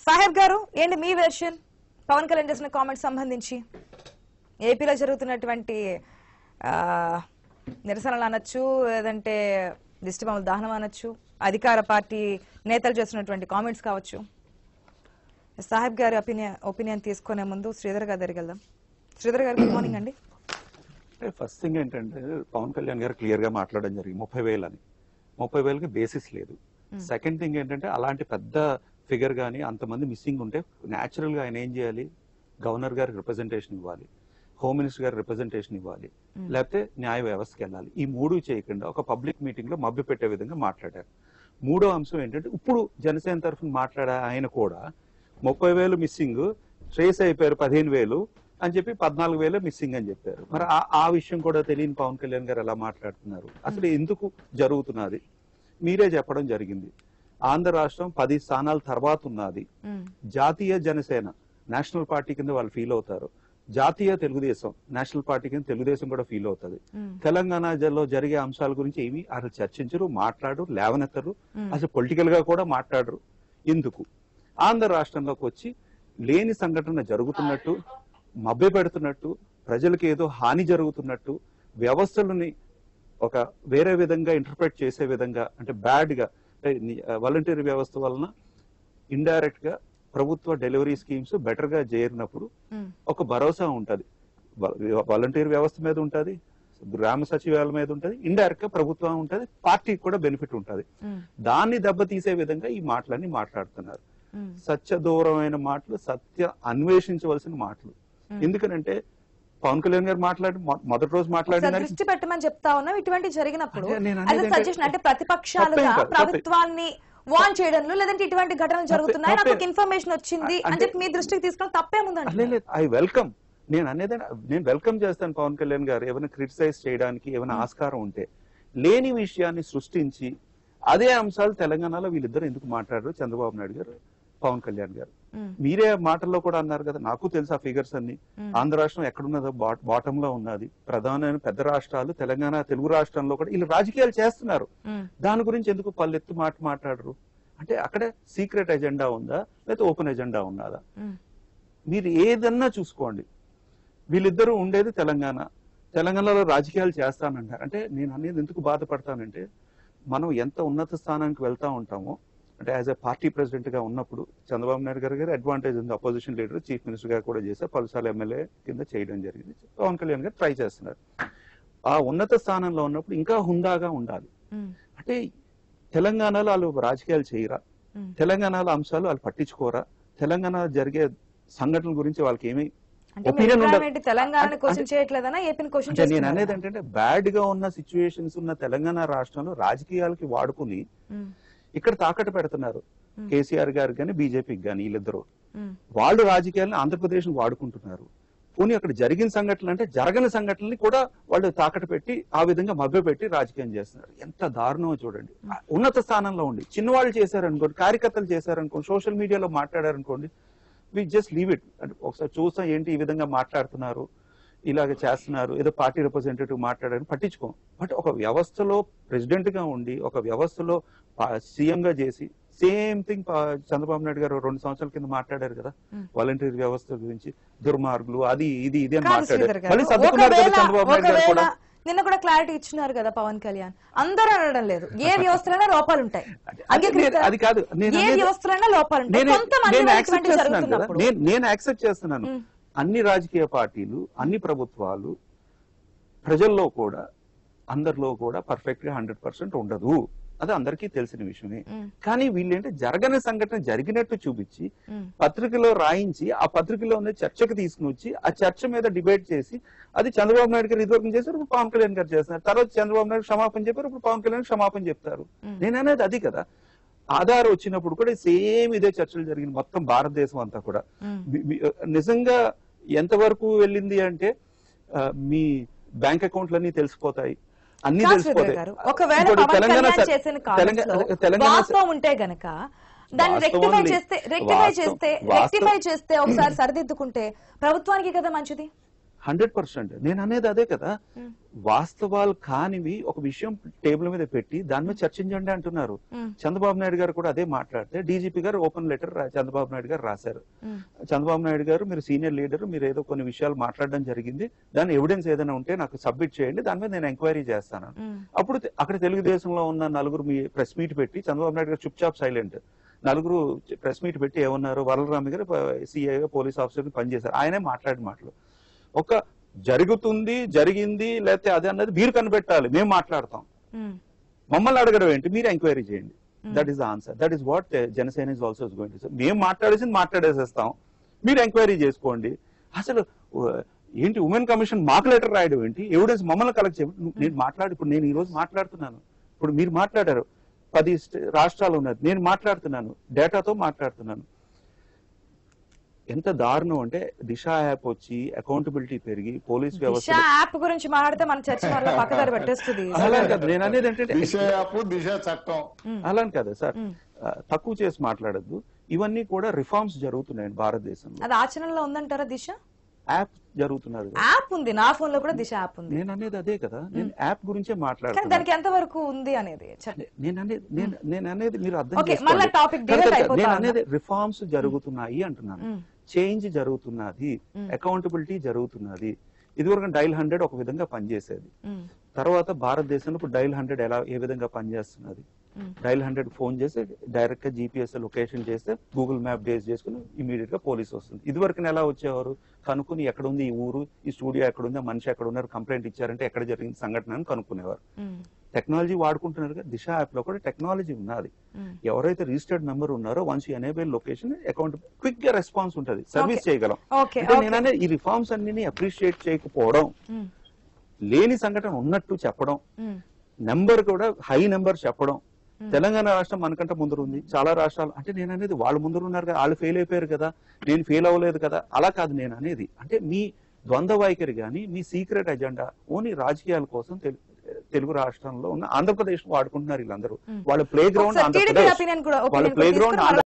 సాహెబ్ గారు ఏంటి మీ వెర్షన్ పవన్ కళ్యాణ్ చేసిన కామెంట్ సంబంధించి ఏపీలో జరుగుతున్నటువంటి ఆ, నిరసనలు అనొచ్చు లేదంటే దిష్టి బొమ్మల దహనం అనొచ్చు అధికార పార్టీ నేతలు చేస్తున్నటువంటి కామెంట్స్ కావచ్చు సాహెబ్ గారి ఒపీనియన్ ఒపీనియన్ తీసుకునే ముందు శ్రీధర్ గారి దగ్గరికి వెళ్దాం శ్రీధర్ గారు గుడ్ మార్నింగ్ అండి అంటే ఫస్ట్ థింగ్ ఏంటంటే పవన్ కళ్యాణ్ గారు క్లియర్ గా మాట్లాడడం జరిగింది ముప్పై వేలు అని ముప్పై వేలకి బేసిస్ లేదు సెకండ్ థింగ్ ఏంటంటే అలాంటి పెద్ద ఫిగర్ కానీ అంతమంది మిస్సింగ్ ఉంటే న్యాచురల్ గా ఆయన ఏం చేయాలి గవర్నర్ గారికి రిప్రజెంటేషన్ ఇవ్వాలి హోమ్ మినిస్టర్ గారికి రిప్రజెంటేషన్ ఇవ్వాలి లేకపోతే న్యాయ వ్యవస్థకి వెళ్ళాలి ఈ మూడు చేయకుండా ఒక పబ్లిక్ మీటింగ్ లో మభ్య పెట్టే విధంగా మాట్లాడారు మూడో అంశం ఏంటంటే ఇప్పుడు జనసేన తరఫున మాట్లాడే ఆయన కూడా ముప్పై వేలు మిస్సింగ్ ట్రేస్ అయిపోయారు పదిహేను వేలు అని చెప్పి పద్నాలుగు వేలు మిస్సింగ్ అని చెప్పారు మరి ఆ- ఆ విషయం కూడా తెలియని పవన్ కళ్యాణ్ గారు ఎలా మాట్లాడుతున్నారు అసలు ఎందుకు జరుగుతున్నది మీరే చెప్పడం జరిగింది ఆంధ్ర రాష్ట్రం పది స్థానాల తర్వాత ఉన్నది జాతీయ జనసేన నేషనల్ పార్టీ కింద వాళ్ళు ఫీల్ అవుతారు జాతీయ తెలుగుదేశం నేషనల్ పార్టీ కింద తెలుగుదేశం కూడా ఫీల్ అవుతుంది తెలంగాణ లో జరిగే అంశాల గురించి ఏమి అసలు చర్చించరు మాట్లాడరు లేవనెత్తరు అసలు పొలిటికల్ గా కూడా మాట్లాడరు ఎందుకు ఆంధ్ర రాష్ట్రంలోకి వచ్చి లేని సంఘటన జరుగుతున్నట్టు మభ్య పెడుతున్నట్టు ప్రజలకు ఏదో హాని జరుగుతున్నట్టు వ్యవస్థలని ఒక వేరే విధంగా ఇంటర్ప్రిట్ చేసే విధంగా అంటే బ్యాడ్ గా వాలంటీర్ వ్యవస్థ వలన ఇండైరెక్ట్ గా ప్రభుత్వ డెలివరీ స్కీమ్స్ బెటర్ గా చేరినప్పుడు ఒక భరోసా ఉంటది వాలంటీర్ వ్యవస్థ మీద ఉంటది గ్రామ సచివాలయం మీద ఉంటది ఇండైరెక్ట్ గా ప్రభుత్వం ఉంటది పార్టీకి కూడా బెనిఫిట్ ఉంటది దాన్ని దెబ్బతీసే విధంగా ఈ మాటలన్నీ మాట్లాడుతున్నారు సత్య దూరమైన మాటలు సత్య అన్వేషించవలసిన మాటలు ఎందుకనంటే పవన్ కళ్యాణ్ గారు మాట్లాడి మొ- మొదటి రోజు మాట్లాడిన ఒకసారి దానికి దృష్టి పెట్టమని చెప్తా ఉన్నాం ఇటువంటి జరిగినప్పుడు అదే నేను అదే అనేది సజెషన్ అంటే తప్పేం ప్రతిపక్షాలుగా కాదు, తప్పే. ప్రభుత్వాన్ని వాన్ చేయడంలో లేదంటే ఇటువంటి ఘటనలు జరుగుతున్నాయి నాకు తప్పే. ఒక ఇన్ఫర్మేషన్ వచ్చింది అని అంటే- చెప్పి మీ దృష్టికి తీసుకుని తప్పేముందండి ఐ వెల్కమ్ నేను అనేది నేను వెల్కమ్ చేస్తాను పవన్ కళ్యాణ్ గారు ఏమైనా క్రిటిసైజ్ చేయడానికి ఏమైనా ఆస్కారం ఉంటే లేని విషయాన్ని సృష్టించి అదే అంశాలు తెలంగాణలో వీళ్ళిద్దరు ఎందుకు మాట్లాడారు చంద్రబాబు నాయుడు గారు పవన్ కళ్యాణ్ గారు మ్మ్. మీరే మాటల్లో కూడా అన్నారు కదా నాకు తెలుసు ఆ ఫిగర్స్ అన్ని ఆంధ్ర రాష్ట్రం ఎక్కడున్నదో బాటమ్ లో ఉన్నది ప్రధానమైన పెద్ద రాష్ట్రాలు తెలంగాణ తెలుగు రాష్ట్రంలో కూడా వీళ్ళు రాజకీయాలు చేస్తున్నారు మ్మ్. దాని గురించి ఎందుకు పల్లెత్తు మాట మాట్లాడరు అంటే అక్కడే సీక్రెట్ ఎజెండా ఉందా లేకపోతే ఓపెన్ ఎజెండా ఉన్నదా మ్మ్. మీరు ఏదన్నా చూసుకోండి వీళ్ళిద్దరూ ఉండేది తెలంగాణ తెలంగాణలో రాజకీయాలు చేస్తానంటారు అంటే నేను అనేది ఎందుకు బాధపడతానంటే మనం ఎంత ఉన్నత స్థానానికి వెళ్తా ఉంటామో అంటే యాజ్ ఎ పార్టీ ప్రెసిడెంట్ గా ఉన్నప్పుడు చంద్రబాబు నాయుడు గారి గారు అడ్వాంటేజ్ ఉంది అపోజిషన్ లీడర్ చీఫ్ మినిస్టర్ గారు కూడా చేశారు పలుసార్లు ఎమ్మెల్యే కింద చేయడం జరిగింది పవన్ కళ్యాణ్ గారు ట్రై చేస్తున్నారు ఆ ఉన్నత స్థానంలో ఉన్నప్పుడు ఇంకా హుందాగా ఉండాలి మ్మ్. అంటే తెలంగాణలో వాళ్ళు రాజకీయాలు చేయరా మ్మ్. తెలంగాణలో అంశాలు వాళ్ళు పట్టించుకోరా తెలంగాణ జరిగే సంఘటనల గురించి వాళ్ళకి ఏమి అంటే మీ Opinion అభిప్రాయం ఉండదు. ఏంటి తెలంగాణని అంటే- క్వశ్చన్ చేయట్లేదనా ఏపీని క్వశ్చన్ అంటే నేను అనేది ఏంటంటే బ్యాడ్ గా ఉన్న సిచ్యువేషన్స్ ఉన్న తెలంగాణ రాష్ట్రంలో రాజకీయాలకి వాడుకుని ఇక్కడ తాకట్టు పెడుతున్నారు Hmm. కేసీఆర్ గారు కానీ బీజేపీకి కానీ వీళ్ళిద్దరు వాళ్ళు రాజకీయాలను ఆంధ్రప్రదేశ్ వాడుకుంటున్నారు పోనీ అక్కడ జరిగిన సంఘటనలు అంటే జరగని సంఘటనల్ని కూడా వాళ్ళు తాకట్టు పెట్టి ఆ విధంగా మభ్య పెట్టి రాజకీయం చేస్తున్నారు ఎంత దారుణమో చూడండి ఆ ఉన్నత స్థానంలో ఉండి చిన్నవాళ్ళు చేశారనుకోండి కార్యకర్తలు చేశారనుకోండి సోషల్ మీడియాలో మాట్లాడారనుకోండి వి జస్ట్ లీవ్ ఇట్ అంటే ఒకసారి చూస్తాం ఏంటి ఈ విధంగా మాట్లాడుతున్నారు ఇలాగ చేస్తున్నారు ఏదో పార్టీ రిప్రజెంటేటివ్ మాట్లాడారని పట్టించుకోం బట్ ఒక వ్యవస్థలో ప్రెసిడెంట్ గా ఉండి ఒక వ్యవస్థలో సీఎం గా చేసి సేమ్ థింగ్ చంద్రబాబు నాయుడు గారు రెండు సంవత్సరాల కింద మాట్లాడారు కదా Hmm. వాలంటీర్ వ్యవస్థ గురించి దుర్మార్గులు అది ఇది ఇది అని కాదు మాట్లాడారు శ్రీధర్ గారు. మళ్ళీ సర్దుకున్నారు కదా ఒకవేళ- చంద్రబాబు నాయుడు గారు ఒకవేళ కూడా నిన్న కూడా క్లారిటీ ఇచ్చినారు కదా పవన్ కళ్యాణ్ అందరూ అనడం లేదు ఏ వ్యవస్థలైనా లోపాలు ఉంటాయి అది- అంగీకరిస్తారా? అది కాదు నేను ఏ అనేది- వ్యవస్థలైనా లోపాలు ఉంటాయి నేను కొంతమంది నేను వల్ల యాక్సెప్ట్ ఇటువంటివి చేస్తున్నాను కదా జరుగుతున్నప్పుడు నేను నేను యాక్సెప్ట్ చేస్తున్నాను మ్మ్. అన్ని రాజకీయ పార్టీలు అన్ని ప్రభుత్వాలు ప్రజల్లో కూడా అందరిలో కూడా పర్ఫెక్ట్ గా హండ్రెడ్ పర్సెంట్ ఉండదు అది అందరికీ తెలిసిన విషయమే మ్మ్. కానీ వీళ్ళేంటే జరగని సంఘటన జరిగినట్టు చూపించి మ్మ్. పత్రికలో రాయించి ఆ పత్రికలో ఉన్న చర్చకు తీసుకుని వచ్చి ఆ చర్చ మీద డిబేట్ చేసి అది చంద్రబాబు నాయుడు గారు ఇదివరకు చేశారు ఇప్పుడు పవన్ కళ్యాణ్ గారు చేస్తున్నారు తర్వాత చంద్రబాబు నాయుడు క్షమాపణ చెప్పారు ఇప్పుడు పవన్ కళ్యాణ్ క్షమాపణ చెప్తారు మ్మ్. నేను అనేది అది కదా ఆధార్ వచ్చినప్పుడు కూడా సేమ్ ఇదే చర్చలు జరిగింది మొత్తం భారతదేశం అంతా కూడా మ్మ్. మీ- మీ- నిజంగా ఎంతవరకు వెళ్ళింది అంటే ఆ, మీ బ్యాంక్ అకౌంట్లన్నీ తెలిసిపోతాయి అన్ని కాదు శ్రీధర్ తెలిసిపోతాయి గారు ఒకవేళ ఇంకోటి పవన్ తెలంగాణ కళ్యాణ్ స- చేసిన తెలంగాణ comments లో తెలంగాణ స- వాస్తవం ఉంటే గనక దాన్ని వాస్తవం రెక్టిఫై ఉంది. చేస్తే రెక్టిఫై వాస్తవం- చేస్తే వాస్తవం- రెక్టిఫై చేస్తే ఒకసారి సరిదిద్దుకుంటే ప్రభుత్వానికి కదా మంచిది హండ్రెడ్ పర్సెంట్ నేను అనేది అదే కదా మ్మ్. వాస్తవాలు కానివి ఒక విషయం టేబుల్ మీద పెట్టి దాని మీద చర్చించండి అంటున్నారు మ్మ్. చంద్రబాబు నాయుడు గారు కూడా అదే మాట్లాడితే డీజీపీ గారు ఓపెన్ లెటర్ చంద్రబాబు నాయుడు గారు రాశారు మ్మ్. చంద్రబాబు నాయుడు గారు మీరు సీనియర్ లీడర్ మీరు ఏదో కొన్ని విషయాలు మాట్లాడడం జరిగింది దాని ఎవిడెన్స్ ఏదైనా ఉంటే నాకు సబ్మిట్ చేయండి దాని మీద నేను ఎంక్వైరీ చేస్తాను మ్మ్. అప్పుడు తె- అక్కడ తెలుగుదేశంలో ఉన్న నలుగురు మీ ప్రెస్ మీట్ పెట్టి చంద్రబాబు నాయుడు గారు చుప్ చాప్ సైలెంట్ నలుగురు ప్రెస్ మీట్ పెట్టి ఏమన్నారు వరలరామి గారు సిఐగా పోలీస్ ఆఫీసర్ పనిచేశారు ఆయనే మాట్లాడిన మాటలు ఒక జరుగుతుంది జరిగింది లేకపోతే అదే అన్నది మీరు కనిపెట్టాలి మేము మాట్లాడతాం మ్మ్. మమ్మల్ని అడగడం ఏంటి మీరు ఎంక్వైరీ చేయండి Hmm. That is the answer that is what Janasena is also going to మేము మాట్లాడేసింది మాట్లాడేసేస్తాం మీరు ఎంక్వైరీ చేసుకోండి అసలు uh, ఏంటి ఉమెన్ కమిషన్ మాకు లెటర్ రాయడం ఏంటి ఎవిడెన్స్ మమ్మల్ని కలెక్ట్ చేయండి నువ్వు- నేను మాట్లాడి ఇప్పుడు నేను ఈ రోజు మాట్లాడుతున్నాను ఇప్పుడు మీరు మాట్లాడారు పది స్ట- రాష్ట్రాలు ఉన్నది నేను మాట్లాడుతున్నాను డేటాతో మాట్లాడుతున్నాను ఎంత దారుణం అంటే దిశ యాప్ వచ్చి అకౌంటబిలిటీ పెరిగి పోలీస్ దిశ వ్యవస్థ యాప్ గురించి మాట్లాడితే మన చర్చ మరలా పక్కదారి పెట్టేస్తుంది అలా కాదు నేను అనేది ఏంటంటే దిశ యాప్ దిశ చట్టం అలా అని కదా సార్ మ్మ్. ఆ, తక్కువ చేసి మాట్లాడద్దు ఇవన్నీ కూడా రిఫార్మ్స్ జరుగుతున్నాయి భారతదేశంలో అది ఆచరణలో ఉందంటారా దిశ యాప్ జరుగుతున్నది కదా. యాప్ ఉంది నా ఫోన్ లో కూడా దిశ యాప్ ఉంది నేను అనేది అదే కదా నేను యాప్ గురించే కానీ మాట్లాడుతున్నాను దానికి ఎంత వరకు ఉంది అనేది చెప్పండి. నేను అనేది నేను నేను అనేది మీరు అర్థం Okay, చేసుకోండి. మళ్ళా topic కాదు, divert కాదు, అయిపోతా నేను ఉన్నా. అనేది రిఫార్మ్స్ జరుగుతున్నాయి అంటున్నాను మ్మ్. చేంజ్ జరుగుతున్నది అకౌంటబిలిటీ జరుగుతున్నది ఇదివరకు డైల్ హండ్రెడ్ ఒక విధంగా పనిచేసేది మ్మ్. తర్వాత భారతదేశంలో ఇప్పుడు డైల్ హండ్రెడ్ ఎలా ఏ విధంగా పనిచేస్తున్నది మ్మ్. డైల్ హండ్రెడ్ ఫోన్ చేసి డైరెక్ట్ గా జీపీఎస్ లొకేషన్ చేస్తే గూగుల్ మ్యాప్ బేస్ చేసుకుని ఇమీడియట్ గా పోలీస్ వస్తుంది ఇదివరకు ఎలా వచ్చేవారు కనుక్కుని ఎక్కడ ఉంది ఈ ఊరు ఈ స్టూడియో ఎక్కడ ఉంది ఆ మనిషి ఎక్కడ ఉన్నారు కంప్లైంట్ ఇచ్చారంటే ఎక్కడ జరిగింది సంఘటన అని కనుక్కునేవారు మ్మ్. టెక్నాలజీ వాడుకుంటున్నారు కదా దిశ యాప్ లో కూడా టెక్నాలజీ ఉన్నది మ్మ్. ఎవరైతే రిజిస్టర్డ్ నెంబర్ ఉన్నారో once enable location account quick గా రెస్పాన్స్ ఉంటుంది సర్వీస్ Okay. చేయగలం ఓకే అంటే ఓకే. నేను అనేది ఈ రిఫార్మ్స్ అన్ని అప్రిషియేట్ చేయకపోవడం మ్మ్. లేని సంఘటన ఉన్నట్టు చెప్పడం మ్మ్. నెంబర్ కూడా హై నెంబర్ చెప్పడం తెలంగాణ రాష్ట్రం మనకంటే ముందర ఉంది చాలా రాష్ట్రాలు అంటే నేను అనేది వాళ్ళు ముందర ఉన్నారు కదా వాళ్ళు ఫెయిల్ అయిపోయారు కదా నేను ఫెయిల్ అవ్వలేదు కదా అలా కాదు నేను అనేది అంటే మీ ద్వంద్వ వైఖరి కానీ మీ సీక్రెట్ ఎజెండా ఓన్లీ రాజకీయాల కోసం తెలు- తెలుగు రాష్ట్రంలో ఉన్న ఆంధ్రప్రదేశ్ వాడుకుంటున్నారు వీళ్ళందరూ వాళ్ళ ప్లే గ్రౌండ్ ఒకసారి టీడీపీ ఆంధ్రప్రదేశ్ opinion కూడా- వాళ్ళ opinion ప్లే కూడా గ్రౌండ్ తీసుకుని